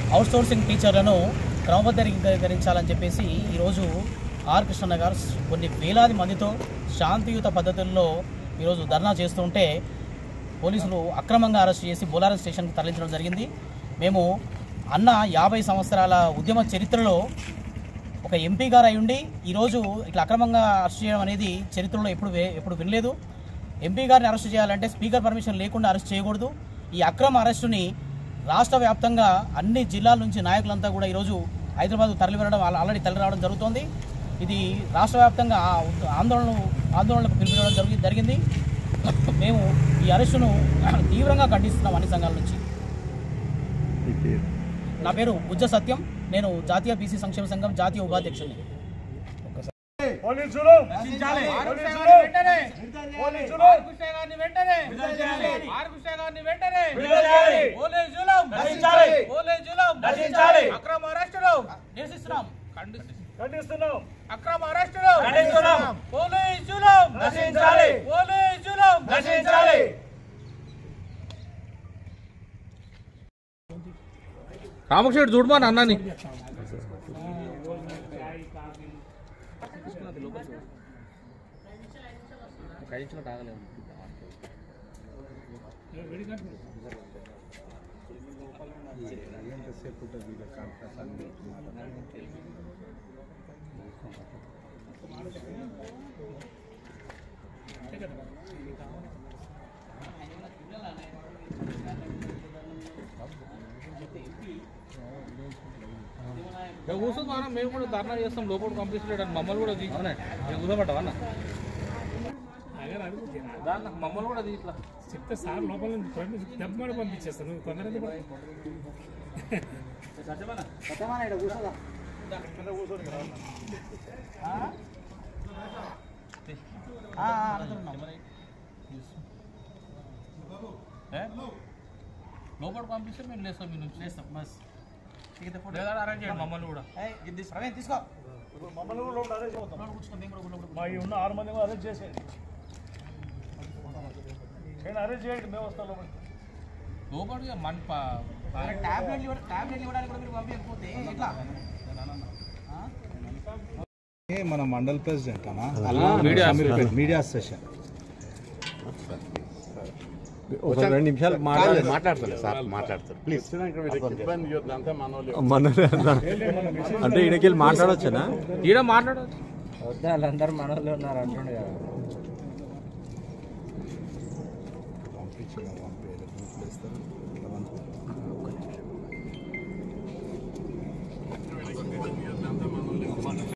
Outsourcing టీచర్లను క్రమబద్ధీకరించాలని చెప్పేసి ఈరోజు are కృష్ణన్న గారు కొన్ని వేలాది మందితో శాంతియుత పద్ధతుల్లో ఈరోజు ధర్నా చేస్తుంటే పోలీసులు అక్రమంగా అరెస్ట్ చేసి బోలారం స్టేషన్కి తరలించడం జరిగింది మేము అన్న యాభై సంవత్సరాల ఉద్యమ చరిత్రలో ఒక ఎంపీ గారు అయి ఉండి ఈరోజు ఇట్లా అక్రమంగా అరెస్ట్ చేయడం అనేది చరిత్రలో ఎప్పుడు వే- ఎప్పుడు వినలేదు ఎంపీ గారిని అరెస్ట్ చేయాలంటే స్పీకర్ పర్మిషన్ లేకుండా అరెస్ట్ చేయకూడదు ఈ అక్రమ అరెస్టుని రాష్ట్ర వ్యాప్తంగా అన్ని జిల్లాల నుంచి నాయకులంతా కూడా ఈరోజు హైదరాబాద్ తరలి వెళ్ళడం ఆల్రెడీ తరలి రావడం జరుగుతోంది ఇది రాష్ట్ర వ్యాప్తంగా ఆ ఆందోళన ఆందోళనకు పిలుపునివ్వడం జరిగి జరిగింది మేము ఈ అరెస్టును తీవ్రంగా ఖండిస్తున్నాం అన్ని సంఘాల నుంచి నా పేరు బుజ్జ సత్యం నేను జాతీయ బీసీ సంక్షేమ సంఘం జాతీయ ఉపాధ్యక్షుడిని పోలీసులు పోలీసులు పోలీసులు అక్రమ అరెస్టులు నిరసిస్తున్నాం ఖండిస్తున్నాం అక్రమ అరెస్టులు ఖండిస్తున్నాం. పోలీసులు నశించాలి. పోలీసులు నశించాలి రామకృష్ణ చూడమా అన్నని కూర్చొని మనం మేము కూడా ధర్నా చేస్తాం లోపల పంపిస్తలేడు మమ్మల్ని కూడా తీసుకున్నా కూర్చోబడ్డావా అన్న దాన్ని మమ్మల్ని కూడా తీసుకురా చెప్తే సార్ లోపల నుంచి పంపించి దెబ్బ పంపించేస్తాను నువ్వు తొందరగా పో. లోపల పంపిస్తే మేము లేస్తాం మీ నుంచి చేస్తాం బస్ దిగితే ఫోటో లేదా అరేంజ్ చేయండి మమ్మల్ని కూడా ఏయ్, ఇది తీసుకో. ప్రవీణ్ తీసుకో ఇప్పుడు మమ్మల్ని కూడా లోపల అరెస్ట్ చేస్తాం లోపల కూర్చో, మేము కూడా లోపల కూర్చో. మా ఈ ఉన్న ఆరు మంది కూడా అరెస్ట్ చేసేది నేను అరెస్ట్ చేయండి మేము వస్తాం లోపలికి లోపలికి మన ప- మరి టాబ్లెట్లు ఇవ్వ- టాబ్లెట్లు ఇవ్వడానికి కూడా మీరు పంపించకపోతే ఎట్లా ఆ? ఏ మన మండల్ ప్రెసిడెంట్ అనా మీడియా అమీర్పేట్ మీడియా సెషన్ ఒక రెండు నిమిషాలు మాట్లాడాలి మాట్లాడతారు సార్ మాట్లాడతారు ప్లీజ్ మన అంటే ఈడకెళ్ళి మాట్లాడొచ్చునా ఈడ మాట్లాడదు వద్దా వాళ్ళందరూ మనోళ్ళు ఉన్నారు అంటుండే కదా